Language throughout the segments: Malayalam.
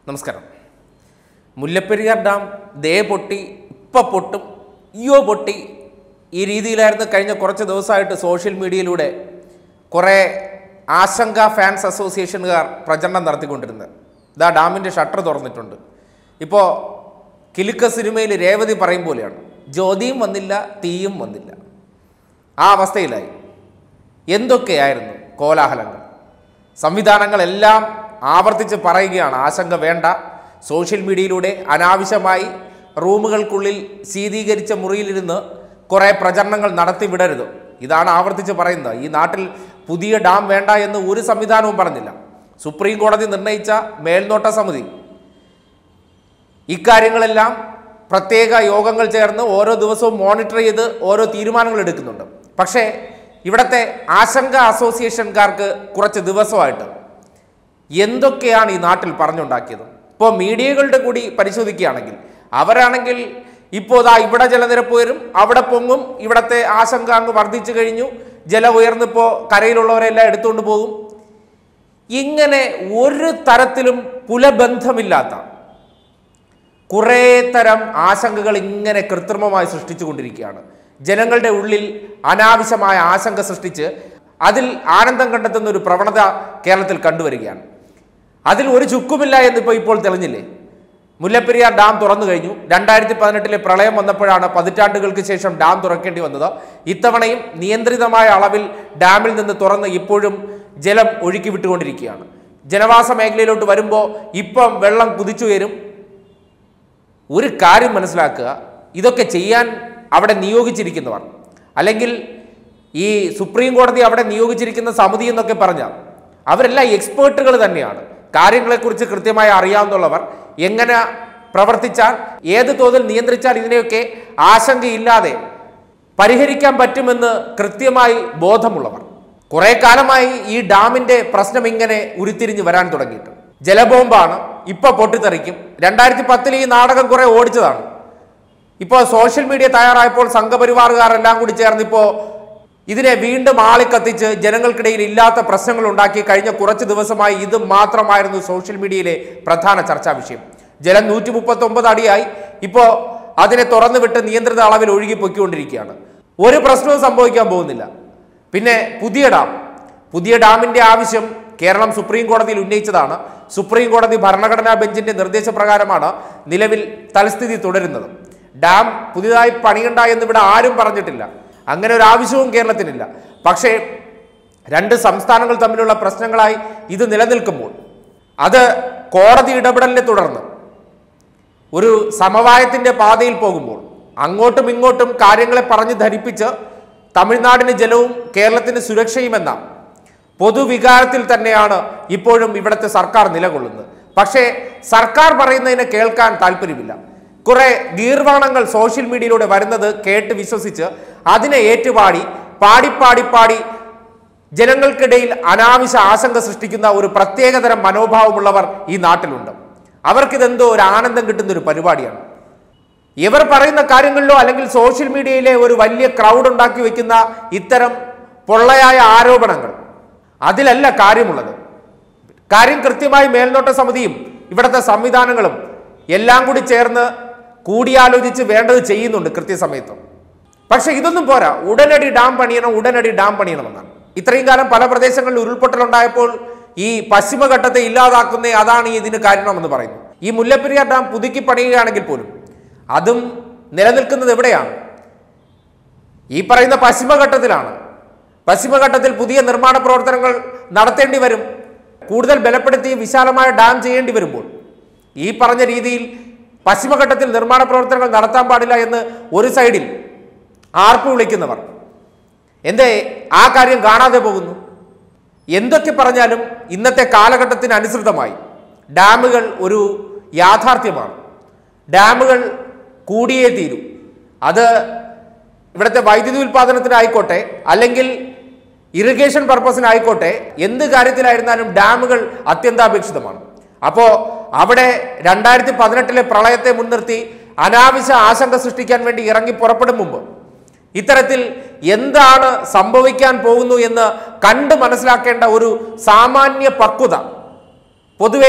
നമസ്കാരം മുല്ലപ്പെരിയാർ ഡാം ദേ പൊട്ടി ഇപ്പം പൊട്ടും അയ്യോ പൊട്ടി ഈ രീതിയിലായിരുന്നു കഴിഞ്ഞ കുറച്ച് ദിവസമായിട്ട് സോഷ്യൽ മീഡിയയിലൂടെ കുറേ ആശങ്ക ഫാൻസ് അസോസിയേഷനുകാർ പ്രചരണം നടത്തിക്കൊണ്ടിരുന്നത് ഇതാ ഡാമിൻ്റെ ഷട്ടർ തുറന്നിട്ടുണ്ട് ഇപ്പോൾ കിലുക്ക സിനിമയിൽ രേവതി പറയും പോലെയാണ് ജ്യോതിയും വന്നില്ല തീയും വന്നില്ല ആ അവസ്ഥയിലായി എന്തൊക്കെയായിരുന്നു കോലാഹലങ്ങൾ സംവിധാനങ്ങളെല്ലാം ആവർത്തിച്ച് പറയുകയാണ് ആശങ്ക വേണ്ട സോഷ്യൽ മീഡിയയിലൂടെ അനാവശ്യമായി റൂമുകൾക്കുള്ളിൽ ശീതീകരിച്ച മുറിയിലിരുന്ന് കുറേ പ്രചരണങ്ങൾ നടത്തി വിടരുത് ഇതാണ് ആവർത്തിച്ച് പറയുന്നത് ഈ നാട്ടിൽ പുതിയ ഡാം വേണ്ട എന്ന് ഒരു സംവിധാനവും പറഞ്ഞില്ല സുപ്രീം കോടതി നിർണയിച്ച മേൽനോട്ട സമിതി ഇക്കാര്യങ്ങളെല്ലാം പ്രത്യേക യോഗങ്ങൾ ചേർന്ന് ഓരോ ദിവസവും മോണിറ്റർ ചെയ്ത് ഓരോ തീരുമാനങ്ങൾ എടുക്കുന്നുണ്ട് പക്ഷേ ഇവിടുത്തെ ആശങ്ക അസോസിയേഷൻകാർക്ക് കുറച്ച് ദിവസമായിട്ട് എന്തൊക്കെയാണ് ഈ നാട്ടിൽ പറഞ്ഞുണ്ടാക്കിയത് ഇപ്പോൾ മീഡിയകളുടെ കൂടി പരിശോധിക്കുകയാണെങ്കിൽ അവരാണെങ്കിൽ ഇപ്പോൾ ദാ ഇവിടെ ജലനിരപ്പ് വരും അവിടെ പൊങ്ങും ഇവിടത്തെ ആശങ്ക അങ്ങ് വർദ്ധിച്ചു കഴിഞ്ഞു ജലം ഉയർന്നിപ്പോൾ കരയിലുള്ളവരെല്ലാം എടുത്തുകൊണ്ട് പോകും ഇങ്ങനെ ഒരു തരത്തിലും പുലബന്ധമില്ലാത്ത കുറേ തരം ആശങ്കകൾ ഇങ്ങനെ കൃത്രിമമായി സൃഷ്ടിച്ചുകൊണ്ടിരിക്കുകയാണ് ജനങ്ങളുടെ ഉള്ളിൽ അനാവശ്യമായ ആശങ്ക സൃഷ്ടിച്ച് അതിൽ ആനന്ദം കണ്ടെത്തുന്ന ഒരു പ്രവണത കേരളത്തിൽ കണ്ടുവരികയാണ് അതിൽ ഒരു ചുക്കുമില്ല എന്നിപ്പോൾ ഇപ്പോൾ തെളിഞ്ഞില്ലേ മുല്ലപ്പെരിയാർ ഡാം തുറന്നു കഴിഞ്ഞു രണ്ടായിരത്തി പതിനെട്ടിലെ പ്രളയം വന്നപ്പോഴാണ് പതിറ്റാണ്ടുകൾക്ക് ശേഷം ഡാം തുറക്കേണ്ടി വന്നത് ഇത്തവണയും നിയന്ത്രിതമായ അളവിൽ ഡാമിൽ നിന്ന് തുറന്ന് ഇപ്പോഴും ജലം ഒഴുക്കി വിട്ടുകൊണ്ടിരിക്കുകയാണ് ജനവാസ മേഖലയിലോട്ട് വരുമ്പോൾ ഇപ്പം വെള്ളം കുതിച്ചുയരും ഒരു കാര്യം മനസ്സിലാക്കുക ഇതൊക്കെ ചെയ്യാൻ അവിടെ നിയോഗിച്ചിരിക്കുന്നവർ അല്ലെങ്കിൽ ഈ സുപ്രീം കോടതി അവിടെ നിയോഗിച്ചിരിക്കുന്ന സമിതി എന്നൊക്കെ പറഞ്ഞാൽ അവരെല്ലാം എക്സ്പേർട്ടുകൾ തന്നെയാണ് കാര്യങ്ങളെക്കുറിച്ച് കൃത്യമായി അറിയാവുന്നവർ എങ്ങനെ പ്രവർത്തിച്ചാൽ ഏത് തോതിൽ നിയന്ത്രിച്ചാൽ ഇതിനെയൊക്കെ ആശങ്കയില്ലാതെ പരിഹരിക്കാൻ പറ്റുമെന്ന് കൃത്യമായി ബോധമുള്ളവർ കുറെ കാലമായി ഈ ഡാമിന്റെ പ്രശ്നം ഇങ്ങനെ ഉരുത്തിരിഞ്ഞ് വരാൻ തുടങ്ങിയിട്ട് ജലബോംബാണ് ഇപ്പൊ പൊട്ടിത്തെറിക്കും രണ്ടായിരത്തി പത്തിൽ ഈ നാടകം കുറെ ഓടിച്ചതാണ് ഇപ്പോൾ സോഷ്യൽ മീഡിയ തയ്യാറായപ്പോൾ സംഘപരിവാറുകാരെല്ലാം കൂടി ചേർന്ന് ഇപ്പോൾ ഇതിനെ വീണ്ടും ആളിക്കത്തിച്ച് ജനങ്ങൾക്കിടയിൽ ഇല്ലാത്ത പ്രശ്നങ്ങൾ ഉണ്ടാക്കി കഴിഞ്ഞ കുറച്ച് ദിവസമായി ഇത് മാത്രമായിരുന്നു സോഷ്യൽ മീഡിയയിലെ പ്രധാന ചർച്ചാ വിഷയം ജലം നൂറ്റി മുപ്പത്തി ഒമ്പത് അടിയായി ഇപ്പോൾ അതിനെ തുറന്നു വിട്ട് നിയന്ത്രിത അളവിൽ ഒഴുകി പൊയ്ക്കൊണ്ടിരിക്കുകയാണ് ഒരു പ്രശ്നവും സംഭവിക്കാൻ പോകുന്നില്ല പിന്നെ പുതിയ ഡാം പുതിയ ഡാമിന്റെ ആവശ്യം കേരളം സുപ്രീം കോടതിയിൽ ഉന്നയിച്ചതാണ് സുപ്രീം കോടതി ഭരണഘടനാ ബെഞ്ചിന്റെ നിർദ്ദേശപ്രകാരമാണ് നിലവിൽ തൽസ്ഥിതി തുടരുന്നത് ഡാം പുതിയതായി പണിയണ്ട എന്ന് ഇവിടെ ആരും പറഞ്ഞിട്ടില്ല അങ്ങനെ ഒരു ആവശ്യവും കേരളത്തിനില്ല പക്ഷേ രണ്ട് സംസ്ഥാനങ്ങൾ തമ്മിലുള്ള പ്രശ്നങ്ങളായി ഇത് നിലനിൽക്കുമ്പോൾ അത് കോടതി ഇടപെടലിനെ തുടർന്ന് ഒരു സമവായത്തിന്റെ പാതയിൽ പോകുമ്പോൾ അങ്ങോട്ടും ഇങ്ങോട്ടും കാര്യങ്ങളെ പറഞ്ഞ് ധരിപ്പിച്ച് തമിഴ്നാടിന് ജലവും കേരളത്തിന് സുരക്ഷയുമെന്ന പൊതുവികാരത്തിൽ തന്നെയാണ് ഇപ്പോഴും ഇവിടുത്തെ സർക്കാർ നിലകൊള്ളുന്നത് പക്ഷേ സർക്കാർ പറയുന്നതിനെ കേൾക്കാൻ താല്പര്യമില്ല കുറെ ഗീർവാണങ്ങൾ സോഷ്യൽ മീഡിയയിലൂടെ വരുന്നത് കേട്ട് വിശ്വസിച്ച് അതിനെ ഏറ്റുപാടി പാടി പാടി പാടി ജനങ്ങൾക്കിടയിൽ അനാവശ്യ ആശങ്ക സൃഷ്ടിക്കുന്ന ഒരു പ്രത്യേകതരം മനോഭാവമുള്ളവർ ഈ നാട്ടിലുണ്ട് അവർക്കിതെന്തോ ഒരു ആനന്ദം കിട്ടുന്ന ഒരു പരിപാടിയാണ് ഇവർ പറയുന്ന കാര്യങ്ങളിലോ അല്ലെങ്കിൽ സോഷ്യൽ മീഡിയയിലെ ഒരു വലിയ ക്രൗഡ് ഉണ്ടാക്കി വെക്കുന്ന ഇത്തരം പൊള്ളയായ ആരോപണങ്ങൾ അതിലല്ല കാര്യമുള്ളത് കാര്യം കൃത്യമായി മേൽനോട്ട സമിതിയും ഇവിടുത്തെ സംവിധാനങ്ങളും എല്ലാം കൂടി ചേർന്ന് കൂടിയാലോചിച്ച് വേണ്ടത് ചെയ്യുന്നുണ്ട് കൃത്യസമയത്ത് പക്ഷെ ഇതൊന്നും പോരാ ഉടനടി ഡാം പണിയണം ഉടനടി ഡാം പണിയണമെന്നാണ് ഇത്രയും കാലം പല പ്രദേശങ്ങളിൽ ഉരുൾപൊട്ടലുണ്ടായപ്പോൾ ഈ പശ്ചിമഘട്ടത്തെ ഇല്ലാതാക്കുന്ന അതാണ് ഈ ഇതിന് കാരണമെന്ന് പറയുന്നു ഈ മുല്ലപ്പെരിയാർ ഡാം പുതുക്കി പണിയുകയാണെങ്കിൽ പോലും അതും നിലനിൽക്കുന്നത് എവിടെയാണ് ഈ പറയുന്ന പശ്ചിമഘട്ടത്തിലാണ് പശ്ചിമഘട്ടത്തിൽ പുതിയ നിർമ്മാണ പ്രവർത്തനങ്ങൾ നടത്തേണ്ടി വരും കൂടുതൽ ബലപ്പെടുത്തി വിശാലമായ ഡാം ചെയ്യേണ്ടി വരുമ്പോൾ ഈ പറഞ്ഞ രീതിയിൽ പശ്ചിമഘട്ടത്തിൽ നിർമ്മാണ പ്രവർത്തനങ്ങൾ നടത്താൻ പാടില്ല എന്ന് ഒരു സൈഡിൽ ആർപ്പ് വിളിക്കുന്നവർ എന്തേ ആ കാര്യം കാണാതെ പോകുന്നു എന്തൊക്കെ പറഞ്ഞാലും ഇന്നത്തെ കാലഘട്ടത്തിന് അനുസൃതമായി ഡാമുകൾ ഒരു യാഥാർത്ഥ്യമാണ് ഡാമുകൾ കൂടിയേ തീരൂ അത് ഇവിടുത്തെ വൈദ്യുതി ഉൽപ്പാദനത്തിനായിക്കോട്ടെ അല്ലെങ്കിൽ ഇറിഗേഷൻ പർപ്പസിനായിക്കോട്ടെ എന്ത് കാര്യത്തിലായിരുന്നാലും ഡാമുകൾ അത്യന്താപേക്ഷിതമാണ് അപ്പോൾ അവിടെ രണ്ടായിരത്തി പതിനെട്ടിലെ പ്രളയത്തെ മുൻനിർത്തി അനാവശ്യ ആശങ്ക സൃഷ്ടിക്കാൻ വേണ്ടി ഇറങ്ങി പുറപ്പെടും മുമ്പ് ഇത്തരത്തിൽ എന്താണ് സംഭവിക്കാൻ പോകുന്നു എന്ന് കണ്ട് മനസ്സിലാക്കേണ്ട ഒരു സാമാന്യ പക്വത പൊതുവെ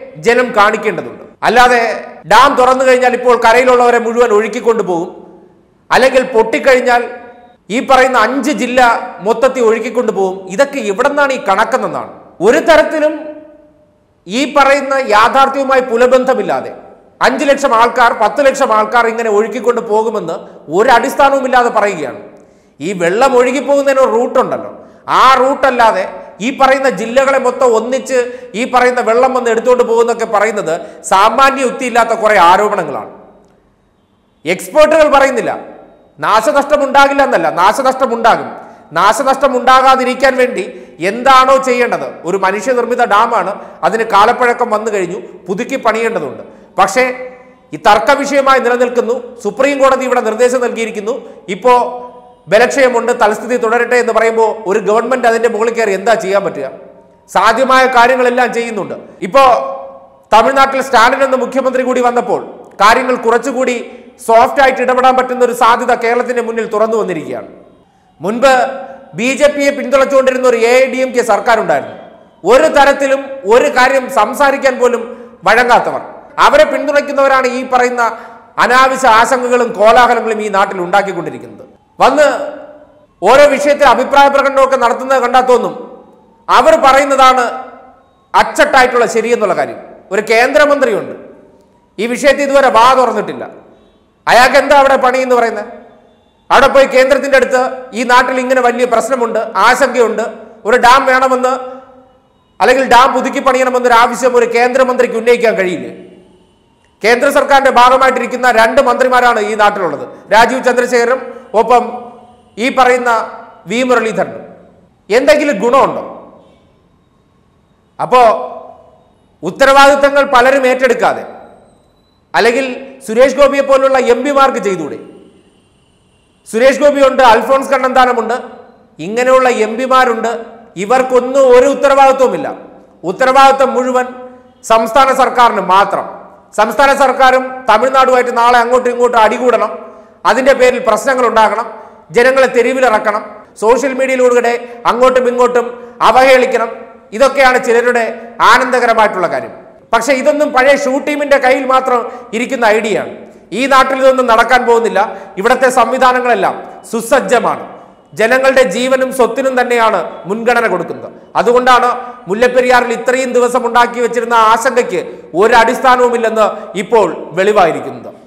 ജനം കാണിക്കേണ്ടതുണ്ട് അല്ലാതെ ഡാം തുറന്നു കഴിഞ്ഞാൽ ഇപ്പോൾ കരയിലുള്ളവരെ മുഴുവൻ ഒഴുക്കിക്കൊണ്ടു പോകും അല്ലെങ്കിൽ പൊട്ടിക്കഴിഞ്ഞാൽ ഈ പറയുന്ന അഞ്ച് ജില്ല മൊത്തത്തിൽ ഒഴുക്കിക്കൊണ്ടു പോകും ഇതൊക്കെ എവിടെ നിന്നാണ് ഈ കണക്കെന്നാണ് ഒരു തരത്തിലും ഈ പറയുന്ന യാഥാർത്ഥ്യവുമായി പുലബന്ധമില്ലാതെ അഞ്ചു ലക്ഷം ആൾക്കാർ പത്ത് ലക്ഷം ആൾക്കാർ ഇങ്ങനെ ഒഴുക്കിക്കൊണ്ട് പോകുമെന്ന് ഒരു അടിസ്ഥാനവുമില്ലാതെ പറയുകയാണ് ഈ വെള്ളം ഒഴുകിപ്പോകുന്നതിന് ഒരു റൂട്ടുണ്ടല്ലോ ആ റൂട്ടല്ലാതെ ഈ പറയുന്ന ജില്ലകളെ മൊത്തം ഒന്നിച്ച് ഈ പറയുന്ന വെള്ളം വന്ന് എടുത്തുകൊണ്ട് പോകുന്നൊക്കെ പറയുന്നത് സാമാന്യ യുക്തിയില്ലാത്ത കുറെ ആരോപണങ്ങളാണ് എക്സ്പേർട്ടുകൾ പറയുന്നില്ല നാശനഷ്ടം ഉണ്ടാകില്ല എന്നല്ല നാശനഷ്ടം ഉണ്ടാകും നാശനഷ്ടം ഉണ്ടാകാതിരിക്കാൻ വേണ്ടി എന്താണോ ചെയ്യേണ്ടത് ഒരു മനുഷ്യനിർമ്മിത ഡാമാണ് അതിന് കാലപ്പഴക്കം വന്നു കഴിഞ്ഞു പുതുക്കി പണിയേണ്ടതുണ്ട് പക്ഷേ ഈ തർക്ക വിഷയമായി നിലനിൽക്കുന്നു സുപ്രീം കോടതി ഇവിടെ നിർദ്ദേശം നൽകിയിരിക്കുന്നു ഇപ്പോ ബലക്ഷയമുണ്ട് തൽസ്ഥിതി തുടരട്ടെ എന്ന് പറയുമ്പോൾ ഒരു ഗവൺമെന്റ് അതിന്റെ മുകളിൽ കയറി എന്താ ചെയ്യാൻ പറ്റുക സാധ്യമായ കാര്യങ്ങളെല്ലാം ചെയ്യുന്നുണ്ട് ഇപ്പോ തമിഴ്നാട്ടിൽ സ്റ്റാലിൻ എന്ന മുഖ്യമന്ത്രി കൂടി വന്നപ്പോൾ കാര്യങ്ങൾ കുറച്ചുകൂടി സോഫ്റ്റ് ആയിട്ട് ഇടപെടാൻ പറ്റുന്ന ഒരു സാധ്യത കേരളത്തിന്റെ മുന്നിൽ തുറന്നു വന്നിരിക്കുകയാണ് മുൻപ് ബി ജെ പിയെ പിന്തുണച്ചുകൊണ്ടിരുന്ന ഒരു എ ഡി എം കെ സർക്കാർ ഉണ്ടായിരുന്നു ഒരു തരത്തിലും ഒരു കാര്യം സംസാരിക്കാൻ പോലും വഴങ്ങാത്തവർ അവരെ പിന്തുണയ്ക്കുന്നവരാണ് ഈ പറയുന്ന അനാവശ്യ ആശങ്കകളും കോലാഹലങ്ങളും ഈ നാട്ടിൽ ഉണ്ടാക്കിക്കൊണ്ടിരിക്കുന്നത് വന്ന് ഓരോ വിഷയത്തിൽ അഭിപ്രായ പ്രകടനമൊക്കെ നടത്തുന്നത് കണ്ടാൽ തോന്നും അവർ പറയുന്നതാണ് അച്ചട്ടായിട്ടുള്ള ശരിയെന്നുള്ള കാര്യം ഒരു കേന്ദ്രമന്ത്രിയുണ്ട് ഈ വിഷയത്തിൽ ഇതുവരെ വാ തുറന്നിട്ടില്ല അയാൾക്ക് എന്താ അവിടെ പണി എന്ന് പറയുന്നത് അവിടെ പോയി കേന്ദ്രത്തിന്റെ അടുത്ത് ഈ നാട്ടിൽ ഇങ്ങനെ വലിയ പ്രശ്നമുണ്ട് ആശങ്കയുണ്ട് ഒരു ഡാം വേണമെന്ന് അല്ലെങ്കിൽ ഡാം പുതുക്കി പണിയണമെന്നൊരു ആവശ്യം ഒരു കേന്ദ്രമന്ത്രിക്ക് ഉന്നയിക്കാൻ കഴിയില്ലേ കേന്ദ്ര സർക്കാരിന്റെ ഭാഗമായിട്ടിരിക്കുന്ന രണ്ട് മന്ത്രിമാരാണ് ഈ നാട്ടിലുള്ളത് രാജീവ് ചന്ദ്രശേഖരും ഒപ്പം ഈ പറയുന്ന വി മുരളീധരനും എന്തെങ്കിലും ഗുണമുണ്ടോ അപ്പോ ഉത്തരവാദിത്തങ്ങൾ പലരും ഏറ്റെടുക്കാതെ അല്ലെങ്കിൽ സുരേഷ് ഗോപിയെ പോലുള്ള എം പിമാർക്ക് ചെയ്തുകൂടെ സുരേഷ് ഗോപിയുണ്ട് അൽഫോൺസ് കണ്ണന്താനമുണ്ട് ഇങ്ങനെയുള്ള എം പിമാരുണ്ട് ഇവർക്കൊന്നും ഒരു ഉത്തരവാദിത്വമില്ല ഉത്തരവാദിത്വം മുഴുവൻ സംസ്ഥാന സർക്കാരിന് മാത്രം സംസ്ഥാന സർക്കാരും തമിഴ്നാടുമായിട്ട് നാളെ അങ്ങോട്ടും ഇങ്ങോട്ടും അടികൂടണം അതിന്റെ പേരിൽ പ്രശ്നങ്ങൾ ഉണ്ടാകണം ജനങ്ങളെ തെരുവിലിറക്കണം സോഷ്യൽ മീഡിയയിലൂടെ അങ്ങോട്ടും ഇങ്ങോട്ടും അവഹേളിക്കണം ഇതൊക്കെയാണ് ചിലരുടെ ആനന്ദകരമായിട്ടുള്ള കാര്യം പക്ഷെ ഇതൊന്നും പഴയ ഷൂ ടീമിന്റെ കയ്യിൽ മാത്രം ഇരിക്കുന്ന ഐഡിയയാണ് ഈ നാട്ടിൽ ഇതൊന്നും നടക്കാൻ പോകുന്നില്ല ഇവിടുത്തെ സംവിധാനങ്ങളെല്ലാം സുസജ്ജമാണ് ജനങ്ങളുടെ ജീവനും സ്വത്തിനും തന്നെയാണ് മുൻഗണന കൊടുക്കുന്നത് അതുകൊണ്ടാണ് മുല്ലപ്പെരിയാറിൽ ഇത്രയും ദിവസം ഉണ്ടാക്കി വെച്ചിരുന്ന ആശങ്കയ്ക്ക് ഒരു അടിസ്ഥാനവുമില്ലെന്ന് ഇപ്പോൾ വെളിവായിരിക്കുന്നത്